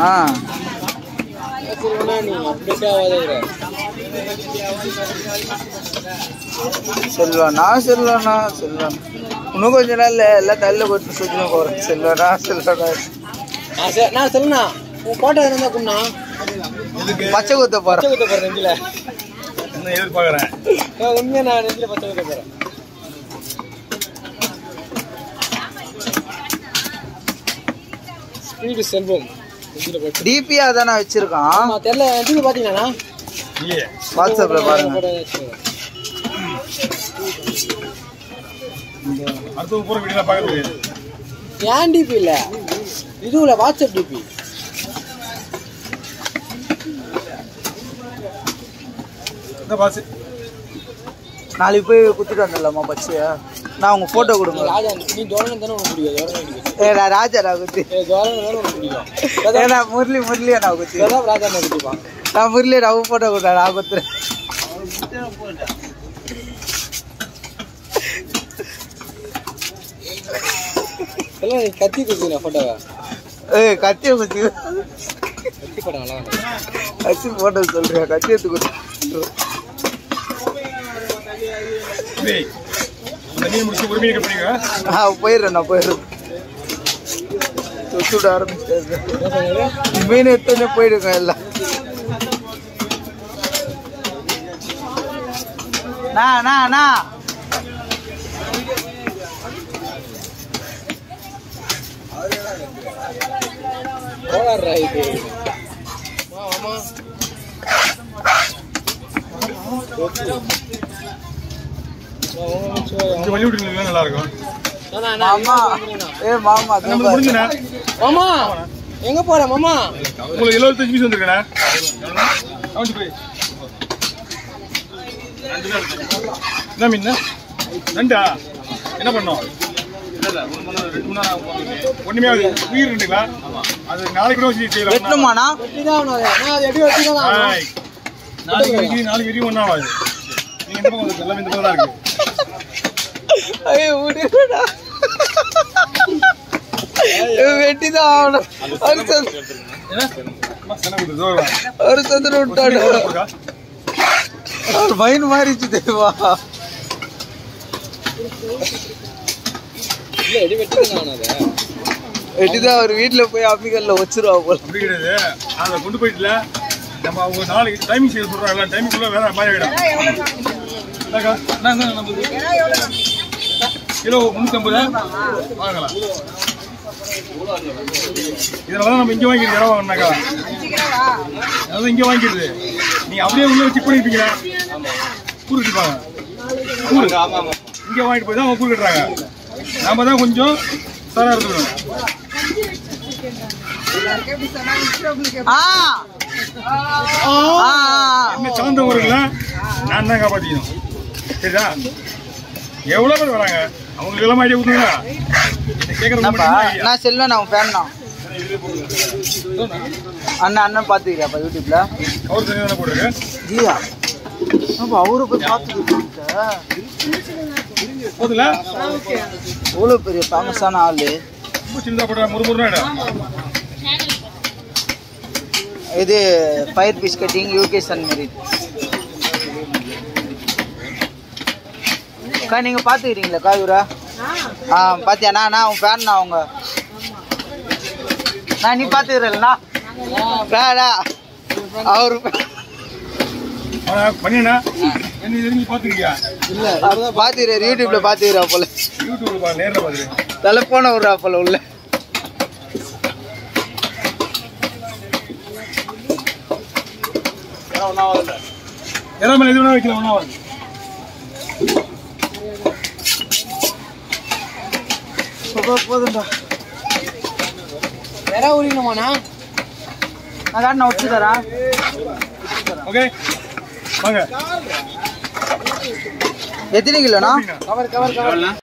ஆ செல்வனா நீ அப்டேட் ஆகாதே செல்வனா செல்வனா செல்வனா இன்னும் கொஞ்ச நாள்ல எல்லாம் தள்ள கொட்டு சுத்தி போறேன் செல்வனா செல்வனா நான் செ- நான் செல்வனா உன் போட்டோ இருந்தா குண்ணா பச்சை குத்த பச்சை போறேன் குத்த போறேன் நெஞ்சில என்ன எதிர்பார்க்குறேன் நான் உண்மையா நான் நெஞ்சில பச்சை குத்த போறேன் ஸ்பீடு செல்வம் நெஞ்சில போட்டு டிபியா தானே வச்சிருக்கான் ஆமா தெரியல நெஞ்சில பாத்தீங்கன்னா இல்லையே வாட்ஸ்அப்ல பாருங்க அடுத்த பூரா வீடியோ பார்க்கறது ஏன் டிபி இல்ல இதுல வாட்ஸ்அப் டிபி இந்த பாஸ் நாளைக்கு போய் குத்திட்டு வந்துடலாமா பச்சையா நான் உங்க போட்டோ கொடுங்க ராஜா நீ தோரணம் தானே உனக்கு பிடிக்கும் தோரணம் பிடிக்கும் ஏ நான் ராஜா நான் குத்தி ஏ தோரணம் தானே உனக்கு பிடிக்கும் ஏ நான் முரளி முரளியா நான் குத்தி பிரதாப் ராஜா என்ன பிடிப்பான் நான் முரளி நான் போட்டோ கொடுத்தேன் நான் குத்துறேன் எல்லாம் நீ கத்தி குத்துனா போட்டோவை ஏய் கத்தியை குத்தி கத்தி படம் நல்லா இருக்கு. கத்தி போட்டோ சொல்றியா கத்தி எடுத்து குத்து டேய் அந்த மீன் முடிச்சு ஒரு மீன் கட் பண்ணிக்க ஆ போயிடுறேன் நான் போயிடுறேன் தொட்டு விட ஆரம்பிச்சிட்டேன் என்ன சொன்னது மீன் எடுத்தோடனே போயிடுங்க எல்லாம் நா நா நா போடாடுறா இது வா, வாமா. வா, வாமா, வச்சு வா. கொஞ்சம் வழி விட்டுருந்தீங்கன்னா நல்லா இருக்கும் அண்ணா, அண்ணா, மாமா அண்ணா. ஏ மாமா நம்ம தம்பா. முடிஞ்சுண்ணே மாமா எங்க போற மாமா உங்களுக்கு எழுபத்தஞ்சு பீஸ் வந்திருக்கேண்ணே கவுண்ட் போய் என்ன மீன் நண்டா என்ன பண்ணோம் ஒண்ணுமே ஆகுது உயிர் ரெண்டுங்களா அது நாளைக்கு கூட வச்சு செய்யலாம் வெட்டணுமாண்ணா வெட்டிதான் ஆகணும் அதை. அண்ணா, அது எப்படி வெட்டிதான் ஆகணும்? ஆய். நாளைக்கு வரைக்கும் நாளைக்கு வரைக்கும் ஒன்றும் ஆகாது நீங்க இந்த பக்கம் வந்து எல்லாமே இந்த பக்கம் தான் இருக்கு ஐயோ விடுடா வெட்டிதான் ஆகணும் ஒரு சந்த என்ன அம்மா, சண்டை கொடுத்து, இதோ வா. ஒரு சந்திர விட்டாடு கொடுக்கா? அவர் மைண்ட் மாறிச்சு தேவா இல்ல, எப்படி வெட்டிதான் ஆகணும் அதை? வெட்டிதான் அவர் வீட்டுல போய் அம்மிக்கல்ல வச்சிருவா போல அப்படி கிடையாது அதை கொண்டு போயிட்டுல நம்ம அவங்க நாளைக்கு டைமிங் செய்ய சொல்றாங்க டைமிங்குள்ள வேற மாதிரி ஆயிடும் என்னக்கா என்ன என்ன நம்மளுக்கு கிலோ முந்நூற்றம்பது வாங்கலாம் இதனால தான் நம்ம இங்கே வாங்கிடுது இடம் வாங்கினாக்கா அதாவது இங்கே வாங்கிடுது நீங்கள் அப்படியே உள்ள செக் பண்ணிருப்பீங்களா கூறு கட்டிப்பாங்க கூறு இங்கே வாங்கிட்டு போய் தான் அவங்க கூறு கட்டுறாங்க நாம தான் கொஞ்சம் சாராக இருக்கணும் ஆ ஆ, ஆ. என்ன சார்ந்தவர்கள நான் தான் காப்பாற்றிக்கணும் சரிதா எவ்வளோ பேர் வராங்க அவங்களுக்கு எல்லாம் ஐடியா கொடுத்தீங்களா என்னப்பா கேட்குறது நான் செல்வன் அவன் ஃபேன் தான் அண்ணன் அண்ணன் பார்த்துக்கிறியாப்பா யூடியூப்ல அவர் தனியாக தானே போட்டுருக்கு இல்லையா அப்ப அவரை போய் பார்த்துக்கிட்டு போதில்ல எவ்வளோ பெரிய ஃபேமஸான ஆளு ரொம்ப சின்னதாக போட்டா முறுமுறுனா இடம் இது ஃபயர் பீஸ் கட்டிங் யூகே சன் மெரிட் அக்கா நீங்க பாத்துக்கிறீங்களா காயூரா ஆ பாத்தியா நான் நான் உன் ஃபேன் நான் அவங்க நான் நீ பாத்துக்கிறேன்லண்ணா வேடா அவரு ஆனால் பண்ணினா என்ன இது நீ பார்த்துருக்கியா பாத்துக்கிறாரு யூடியூப்ல பாத்துக்கிறா போல யூடியூப்ல பா நேரில் பார்த்துரு தலை போன விடுறா போல உள்ள எதா மேலே எது வேணா வைக்கலாம் ஒன்றா வருது போதும்டா வேற ஊரிக்கணுமாண்ணா நான் காட்டின வச்சு தரேன் ஓகே வாங்க எத்தனை கிலோண்ணா கவர் கவர் கவர்